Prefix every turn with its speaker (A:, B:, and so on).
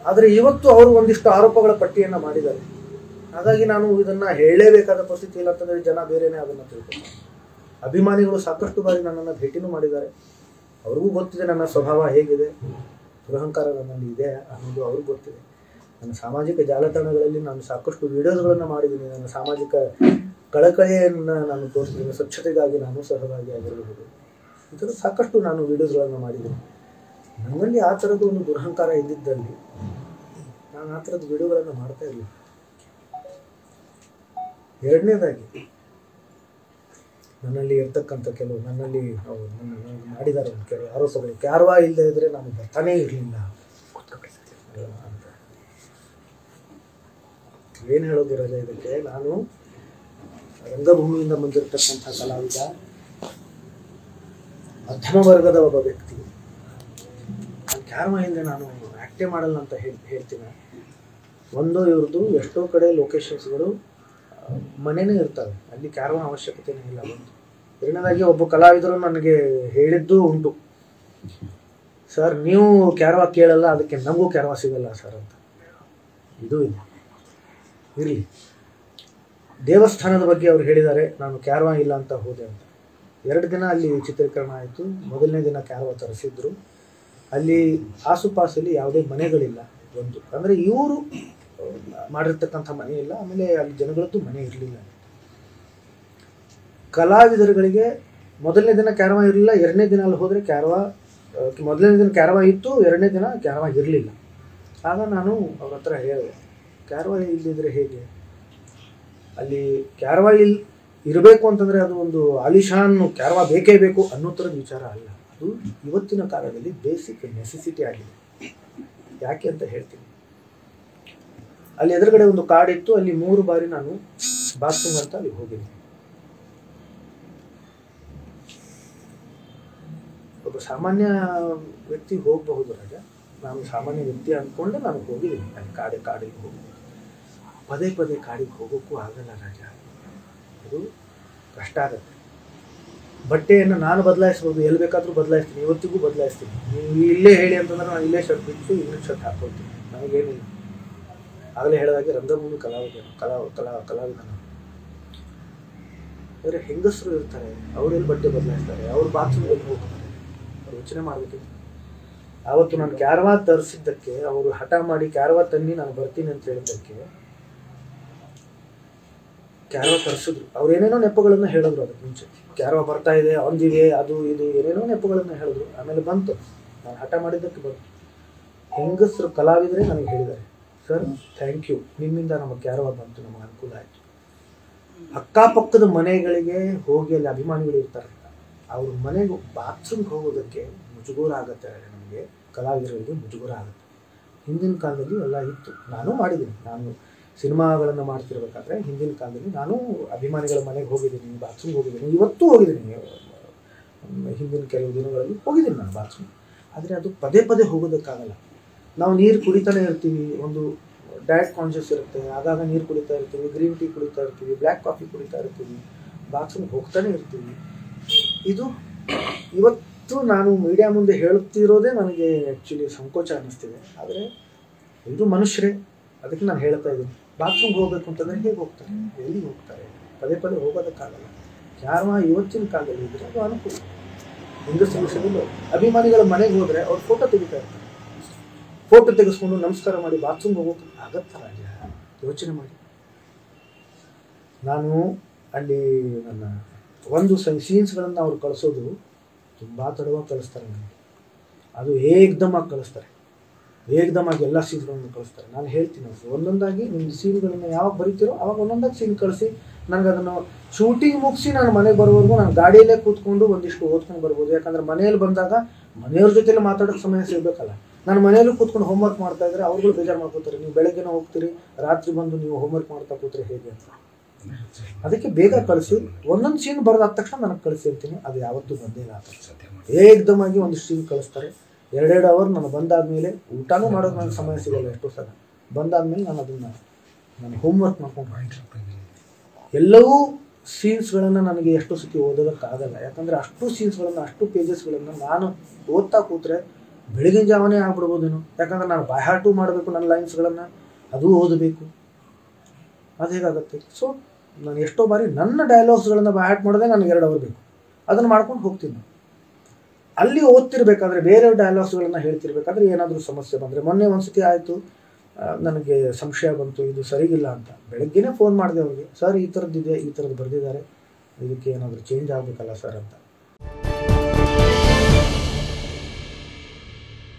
A: ಆದರೆ ಇವತ್ತು ಅವರು ಒಂದಿಷ್ಟು ಆರೋಪಗಳ ಪಟ್ಟಿಯನ್ನು ಮಾಡಿದ್ದಾರೆ ಹಾಗಾಗಿ ನಾನು ಇದನ್ನ ಹೇಳಲೇಬೇಕಾದ ಪರಿಸ್ಥಿತಿ ಇಲ್ಲ ಅಂತಂದ್ರೆ ಜನ ಬೇರೆನೇ ಅದನ್ನ ತಿಳ್ಕೊತಾರೆ ಅಭಿಮಾನಿಗಳು ಸಾಕಷ್ಟು ಬಾರಿ ನನ್ನನ್ನು ಭೇಟಿನೂ ಮಾಡಿದ್ದಾರೆ ಅವ್ರಿಗೂ ಗೊತ್ತಿದೆ ನನ್ನ ಸ್ವಭಾವ ಹೇಗಿದೆ ದುರಹಂಕಾರ ನನ್ನಲ್ಲಿ ಇದೆ ಅನ್ನೋದು ಅವ್ರಿಗೂ ಗೊತ್ತಿದೆ ನನ್ನ ಸಾಮಾಜಿಕ ಜಾಲತಾಣಗಳಲ್ಲಿ ನಾನು ಸಾಕಷ್ಟು ವಿಡಿಯೋಸ್ಗಳನ್ನು ಮಾಡಿದ್ದೀನಿ ನನ್ನ ಸಾಮಾಜಿಕ ಕಳಕಳಿಯನ್ನು ನಾನು ತೋರಿಸಿದ್ದೀನಿ ಸ್ವಚ್ಛತೆಗಾಗಿ ನಾನು ಸಹಭಾಗಿಯಾಗಿರಬಹುದು ಈ ಥರ ಸಾಕಷ್ಟು ನಾನು ವಿಡಿಯೋಸ್ಗಳನ್ನು ಮಾಡಿದ್ದೀನಿ ನನ್ನಲ್ಲಿ ಆ ಥರದ ಒಂದು ದುರಹಂಕಾರ ಇದ್ದಿದ್ದಲ್ಲಿ ನಾನು ಆ ಥರದ ವಿಡಿಯೋಗಳನ್ನು ಮಾಡ್ತಾ ಇರಲಿಲ್ಲ ಎರಡನೇದಾಗಿ ನನ್ನಲ್ಲಿ ಇರ್ತಕ್ಕಂಥ ಕೆಲವು ನನ್ನಲ್ಲಿ ಅವ್ರು ನನ್ನ ನನ್ನ ಮಾಡಿದ್ದಾರೆ ಒಂದು ಕೆಲವು ಆರೋಪಗಳು ಕ್ಯಾರ್ವಾ ಇಲ್ಲದೆ ಇದ್ರೆ ನಾನು ಬರ್ತಾನೇ ಇರಲಿಲ್ಲ ಅಂತ ಏನು ಹೇಳೋದು ರಜೆ ಇದಕ್ಕೆ ನಾನು ರಂಗಭೂಮಿಯಿಂದ ಬಂದಿರತಕ್ಕಂಥ ಕಲಾವಿದ ಮಧ್ಯಮ ವರ್ಗದ ಒಬ್ಬ ವ್ಯಕ್ತಿ ನಾನು ಕ್ಯಾರ್ವಾ ಹಿಂದೆ ನಾನು ಆ್ಯಕ್ಟೇ ಮಾಡಲ್ಲ ಅಂತ ಹೇಳಿ ಹೇಳ್ತೀನಿ ಒಂದು ಇವ್ರದ್ದು ಎಷ್ಟೋ ಕಡೆ ಲೊಕೇಶನ್ಸ್ಗಳು ಮನೆನೇ ಇರ್ತವೆ ಅಲ್ಲಿ ಕ್ಯಾರ್ವಾ ಅವಶ್ಯಕತೆನೇ ಇಲ್ಲ ಒಂದು ಎರಡನೇದಾಗಿ ಒಬ್ಬ ಕಲಾವಿದರು ನನಗೆ ಹೇಳಿದ್ದು ಉಂಟು ಸರ್ ನೀವು ಕ್ಯಾರ್ವಾ ಕೇಳಲ್ಲ ಅದಕ್ಕೆ ನಮಗೂ ಕ್ಯಾರ್ವಾ ಸಿಗಲ್ಲ ಸರ್ ಅಂತ ಇದು ಇದೆ ಇರಲಿ ದೇವಸ್ಥಾನದ ಬಗ್ಗೆ ಅವ್ರು ಹೇಳಿದ್ದಾರೆ ನಾನು ಕ್ಯಾರ್ವಾ ಇಲ್ಲ ಅಂತ ಹೋದೆ ಅಂತ ಎರಡು ದಿನ ಅಲ್ಲಿ ಚಿತ್ರೀಕರಣ ಆಯಿತು ಮೊದಲನೇ ದಿನ ಕ್ಯಾರ್ವಾ ತರಿಸಿದ್ರು ಅಲ್ಲಿ ಆಸುಪಾಸಲ್ಲಿ ಯಾವುದೇ ಮನೆಗಳಿಲ್ಲ ಒಂದು ಅಂದರೆ ಇವರು ಮಾಡಿರ್ತಕ್ಕಂಥ ಮನೆ ಇಲ್ಲ ಆಮೇಲೆ ಅಲ್ಲಿ ಜನಗಳದ್ದು ಮನೆ ಇರಲಿಲ್ಲ ಕಲಾವಿದರುಗಳಿಗೆ ಮೊದಲನೇ ದಿನ ಕ್ಯಾರವಾ ಇರಲಿಲ್ಲ ಎರಡನೇ ದಿನ ಅಲ್ಲಿ ಹೋದರೆ ಕ್ಯಾರವಾ ಆ, ಮೊದಲನೇ ದಿನ ಕ್ಯಾರವಾ ಇತ್ತು ಎರಡನೇ ದಿನ ಕ್ಯಾರವಾ ಇರಲಿಲ್ಲ ಆಗ ನಾನು ಅವ್ರ ಹತ್ರ ಹೇಳಿದೆ ಕ್ಯಾರವಾ ಇಲ್ಲದಿದ್ರೆ ಹೇಗೆ ಅಲ್ಲಿ ಕ್ಯಾರವಾ ಇಲ್ಲಿ ಇರಬೇಕು ಅಂತಂದರೆ ಅದು ಒಂದು ಆಲಿಶಾನ್ ಕ್ಯಾರವಾ ಬೇಕೇ ಬೇಕು ಅನ್ನೋ ಥರದ ವಿಚಾರ ಅಲ್ಲ ಅದು ಇವತ್ತಿನ ಕಾಲದಲ್ಲಿ ಬೇಸಿಕ್ ನೆಸೆಸಿಟಿ ಆಗಿದೆ ಯಾಕೆ ಅಂತ ಹೇಳ್ತೀನಿ ಅಲ್ಲಿ ಎದುರುಗಡೆ ಒಂದು ಕಾಡಿತ್ತು ಅಲ್ಲಿ ಮೂರು ಬಾರಿ ನಾನು ಬಾತ್ರೂಮ್ ಅಂತ ಅಲ್ಲಿ ಹೋಗಿದ್ದೀನಿ ಒಬ್ಬ ಸಾಮಾನ್ಯ ವ್ಯಕ್ತಿ ಹೋಗಬಹುದು ರಾಜ ನಾನು ಸಾಮಾನ್ಯ ವ್ಯಕ್ತಿ ಅಂದ್ಕೊಂಡೆ ನಾನು ಹೋಗಿದ್ದೀನಿ ಅಲ್ಲಿ ಕಾಡೆ ಕಾಡಿಗೆ ಹೋಗಿದ್ದೀನಿ ಪದೇ ಪದೇ ಕಾಡಿಗೆ ಹೋಗೋಕ್ಕೂ ಆಗಲ್ಲ ರಾಜ ಅದು ಕಷ್ಟ ಆಗುತ್ತೆ ಬಟ್ಟೆಯನ್ನು ನಾನು ಬದಲಾಯಿಸ್ಬೋದು ಎಲ್ಲಿ ಬೇಕಾದರೂ ಬದಲಾಯಿಸ್ತೀನಿ ಇವತ್ತಿಗೂ ಬದಲಾಯಿಸ್ತೀನಿ ನೀವು ಇಲ್ಲೇ ಹೇಳಿ ಅಂತಂದ್ರೆ ನಾನು ಇಲ್ಲೇ ಶರ್ಟ್ ಬಿಟ್ಟು ಇನ್ನೊಂದು ಶರ್ಟ್ ಹಾಕೊಳ್ತೀನಿ ನನಗೇನಿಲ್ಲ ಆಗಲೇ ಹೇಳಿದಾಗೆ ರಂಗಭೂಮಿ ಕಲಾವಿದ ಕಲಾ ಕಲಾ ಕಲಾವಿದ ನಾನು ಆದರೆ ಹೆಂಗಸರು ಇರ್ತಾರೆ ಅವರೆಲ್ಲಿ ಬಟ್ಟೆ ಬದಲಾಯಿಸ್ತಾರೆ ಅವ್ರ ಬಾತ್ರೂಮ್ಗೆ ಹೋಗ್ತಾರೆ ಅವ್ರು ಯೋಚನೆ ಮಾಡಬೇಕಿತ್ತು ಆವತ್ತು ನಾನು ಕ್ಯಾರವಾ ತರಿಸಿದ್ದಕ್ಕೆ ಅವರು ಹಠ ಮಾಡಿ ಕ್ಯಾರವಾ ತನ್ನಿ ನಾನು ಬರ್ತೀನಿ ಅಂತ ಹೇಳಿದ್ದಕ್ಕೆ ಕ್ಯಾರವಾ ತರಿಸಿದ್ರು ಅವ್ರು ಏನೇನೋ ನೆಪಗಳನ್ನು ಹೇಳಿದ್ರು ಅದಕ್ಕೆ ಮುಂಚೆ ಕ್ಯಾರವಾ ಬರ್ತಾ ಇದೆ ಒಂದಿದೆ ಅದು ಇದು ಏನೇನೋ ನೆಪಗಳನ್ನು ಹೇಳಿದ್ರು ಆಮೇಲೆ ಬಂತು ನಾನು ಹಠ ಮಾಡಿದ್ದಕ್ಕೆ ಬಂತು ಹೆಂಗಸರು ಕಲಾವಿದರೇ ನನಗೆ ಹೇಳಿದ್ದಾರೆ ಸರ್ ಥ್ಯಾಂಕ್ ಯು ನಿಮ್ಮಿಂದ ನಮಗೆ ಕ್ಯಾರವಾ ಬಂತು ನಮಗೆ ಅನುಕೂಲ ಆಯಿತು ಅಕ್ಕಪಕ್ಕದ ಮನೆಗಳಿಗೆ ಹೋಗಿ ಅಲ್ಲಿ ಅಭಿಮಾನಿಗಳು ಇರ್ತಾರೆ ಅವ್ರ ಮನೆಗೆ ಬಾತ್ರೂಮ್ಗೆ ಹೋಗೋದಕ್ಕೆ ಮುಜುಗೂರ ಆಗುತ್ತೆ ನಮಗೆ ಕಲಾವಿದರಿಗೆ ಮುಜುಗೂರ ಆಗುತ್ತೆ ಹಿಂದಿನ ಕಾಲದಲ್ಲಿ ಎಲ್ಲ ಇತ್ತು ನಾನು ಮಾಡಿದ್ದೀನಿ ನಾನು ಸಿನಿಮಾಗಳನ್ನು ಮಾಡ್ತಿರ್ಬೇಕಾದ್ರೆ ಹಿಂದಿನ ಕಾಲದಲ್ಲಿ ನಾನು ಅಭಿಮಾನಿಗಳ ಮನೆಗೆ ಹೋಗಿದ್ದೀನಿ ಬಾತ್ರೂಮ್ಗೆ ಹೋಗಿದ್ದೀನಿ ಇವತ್ತೂ ಹೋಗಿದ್ದೀನಿ ಅಹ್, ಹಿಂದಿನ ಕೆಲವು ದಿನಗಳಲ್ಲಿ ಹೋಗಿದ್ದೀನಿ ನಾನು ಬಾತ್ರೂಮ್ ಆದರೆ ಅದು ಪದೇ ಪದೇ ಹೋಗೋದಕ್ಕಾಗಲ್ಲ ನಾವು ನೀರು ಕುಡಿತಾನೆ ಇರ್ತೀವಿ ಒಂದು ಡಯಟ್ ಕಾನ್ಷಿಯಸ್ ಇರುತ್ತೆ ಆಗಾಗ ನೀರು ಕುಡಿತಾ ಇರ್ತೀವಿ ಗ್ರೀನ್ ಟೀ ಕುಡಿತಾ ಇರ್ತೀವಿ ಬ್ಲ್ಯಾಕ್ ಕಾಫಿ ಕುಡಿತಾ ಇರ್ತೀವಿ ಬಾತ್ರೂಮ್ಗೆ ಹೋಗ್ತಾನೆ ಇರ್ತೀವಿ ಇದು ಇವತ್ತು ನಾನು ಮೀಡಿಯಾ ಮುಂದೆ ಹೇಳುತ್ತಿರೋದೇ ನನಗೆ ಆ್ಯಕ್ಚುಲಿ ಸಂಕೋಚ ಅನ್ನಿಸ್ತಿದೆ ಆದರೆ ಇದು ಮನುಷ್ಯರೇ ಅದಕ್ಕೆ ನಾನು ಹೇಳ್ತಾ ಇದ್ದೀನಿ ಬಾತ್ರೂಮ್ಗೆ ಹೋಗ್ಬೇಕು ಅಂತಂದರೆ ಹೇಗೆ ಹೋಗ್ತಾರೆ ಎಲ್ಲಿ ಹೋಗ್ತಾರೆ ಪದೇ ಪದೇ ಹೋಗೋದಕ್ಕಾಗಲ್ಲ ಯಾರು ಇವತ್ತಿನ ಕಾಲದಲ್ಲಿ ಇದ್ರೆ ಅದು ಅನುಕೂಲ ಹೆಂಗಸರ ವಿಷಯದಲ್ಲೂ ಅಭಿಮಾನಿಗಳ ಮನೆಗೆ ಹೋದರೆ ಅವ್ರು ಫೋಟೋ ತೆಗಿತಾ ಇರ್ತಾರೆ ಫೋಟೋ ತೆಗೆಸ್ಕೊಂಡು ನಮಸ್ಕಾರ ಮಾಡಿ ಬಾತ್ರೂಮ್ಗೆ ಹೋಗೋಕೆ ಆಗತ್ತ ರಾಜ ಯೋಚನೆ ಮಾಡಿ ನಾನು ಅಲ್ಲಿ ನನ್ನ ಒಂದು ಸೀನ್ಸ್ಗಳನ್ನು ಅವ್ರು ಕಳಿಸೋದು ತುಂಬ ತಡವಾಗಿ ಕಳಿಸ್ತಾರೆ ನನಗೆ ಅದು ಏಕ್ದಮಾಗಿ ಕಳಿಸ್ತಾರೆ ಏಕ್ದಮಾಗಿ ಎಲ್ಲ ಸೀನ್ಗಳನ್ನು ಕಳಿಸ್ತಾರೆ ನಾನು ಹೇಳ್ತೀನಿ ಅವ್ರಿಗೆ ಒಂದೊಂದಾಗಿ ನಿಮ್ಮ ಸೀನ್ಗಳನ್ನು ಯಾವಾಗ ಬರೀತೀರೋ ಅವಾಗ ಒಂದೊಂದಾಗಿ ಸೀನ್ ಕಳಿಸಿ ನನಗೆ ಅದನ್ನು ಶೂಟಿಂಗ್ ಮುಗಿಸಿ ನಾನು ಮನೆಗೆ ಬರೋವರೆಗೂ ನಾನು ಗಾಡಿಯಲ್ಲೇ ಕೂತ್ಕೊಂಡು ಒಂದಿಷ್ಟು ಓದ್ಕೊಂಡು ಬರ್ಬೋದು ಯಾಕಂದ್ರೆ ಮನೆಯಲ್ಲಿ ಬಂದಾಗ ಮನೆಯವ್ರ ಜೊತೆಲಿ ಮಾತಾಡೋಕ್ಕೆ ಸಮಯ ಸಿಗಬೇಕಲ್ಲ ನಾನು ಮನೆಯಲ್ಲೂ ಕೂತ್ಕೊಂಡು ಹೋಮ್ವರ್ಕ್ ಮಾಡ್ತಾ ಇದ್ರೆ ಅವ್ರುಗಳು ಬೇಜಾರು ಮಾಡ್ಕೋತಾರೆ ನೀವು ಬೆಳಗ್ಗೆನೇ ಹೋಗ್ತೀರಿ ರಾತ್ರಿ ಬಂದು ನೀವು ಹೋಮ್ವರ್ಕ್ ಮಾಡ್ತಾ ಕೂತ್ರೆ ಹೇಗೆ ಅಂತ ಅದಕ್ಕೆ ಬೇಗ ಕಳಿಸಿ ಒಂದೊಂದು ಸೀನ್ ಬರೆದಾದ ತಕ್ಷಣ ನನಗೆ ಕಳಿಸಿ ಅಂತೀನಿ ಅದು ಯಾವತ್ತೂ ಬಂದೇ ಇಲ್ಲ ಏಕ್ದಮಾಗಿ ಒಂದು ಸೀನ್ ಕಳಿಸ್ತಾರೆ ಎರಡೆರಡು ಅವರ್ ನಾನು ಬಂದಾದ್ಮೇಲೆ ಊಟನೂ ಮಾಡೋದು ನನಗೆ ಸಮಯ ಸಿಗಲ್ಲ ಎಷ್ಟೋ ಸಲ ಬಂದಾದ್ಮೇಲೆ ನಾನು ಅದನ್ನು ನಾನು ಹೋಮ್ವರ್ಕ್ ಮಾಡ್ಕೊಂಡು ಎಲ್ಲವೂ ಸೀನ್ಸ್ಗಳನ್ನು ನನಗೆ ಎಷ್ಟು ಸತಿ ಓದೋದಕ್ಕಾಗಲ್ಲ ಯಾಕಂದರೆ ಅಷ್ಟು ಸೀನ್ಸ್ಗಳನ್ನು ಅಷ್ಟು ಪೇಜಸ್ಗಳನ್ನು ನಾನು ಓದ್ತಾ ಕೂತ್ರೆ ಬೆಳಗಿನ ಜಾವನೇ ಆಗ್ಬಿಡ್ಬೋದೇನೋ ಯಾಕಂದ್ರೆ ನಾನು ಬಾಯ್ಹಾಟು ಮಾಡಬೇಕು ನನ್ನ ಲೈನ್ಸ್ಗಳನ್ನು ಅದೂ ಓದಬೇಕು ಅದು ಹೇಗಾಗುತ್ತೆ ಸೊ ನಾನು ಎಷ್ಟೋ ಬಾರಿ ನನ್ನ ಡೈಲಾಗ್ಸ್ಗಳನ್ನು ಬಾಯ್ಹಾಟ್ ಮಾಡೋದೇ ನನಗೆ ಎರಡು ಅವರ್ ಬೇಕು ಅದನ್ನು ಮಾಡ್ಕೊಂಡು ಹೋಗ್ತೀನಿ ನಾನು. ಅಲ್ಲಿ ಓದ್ತಿರ್ಬೇಕಾದ್ರೆ ಬೇರೆ ಡೈಲಾಗ್ಸ್ಗಳನ್ನು ಹೇಳ್ತಿರ್ಬೇಕಾದ್ರೆ ಏನಾದರೂ ಸಮಸ್ಯೆ ಬಂದರೆ ಮೊನ್ನೆ ಒಂದ್ಸತಿ ಆಯಿತು ನನಗೆ ಸಂಶಯ ಬಂತು ಇದು ಸರಿಗಿಲ್ಲ ಅಂತ ಬೆಳಗ್ಗೆನೇ ಫೋನ್ ಮಾಡಿದೆ ಅವ್ರಿಗೆ ಸರ್ ಈ ಥರದ್ದಿದೆ ಈ ಥರದ್ದು ಬರೆದಿದ್ದಾರೆ ಇದಕ್ಕೆ ಏನಾದರೂ ಚೇಂಜ್ ಆಗಬೇಕಲ್ಲ ಸರ್ ಅಂತ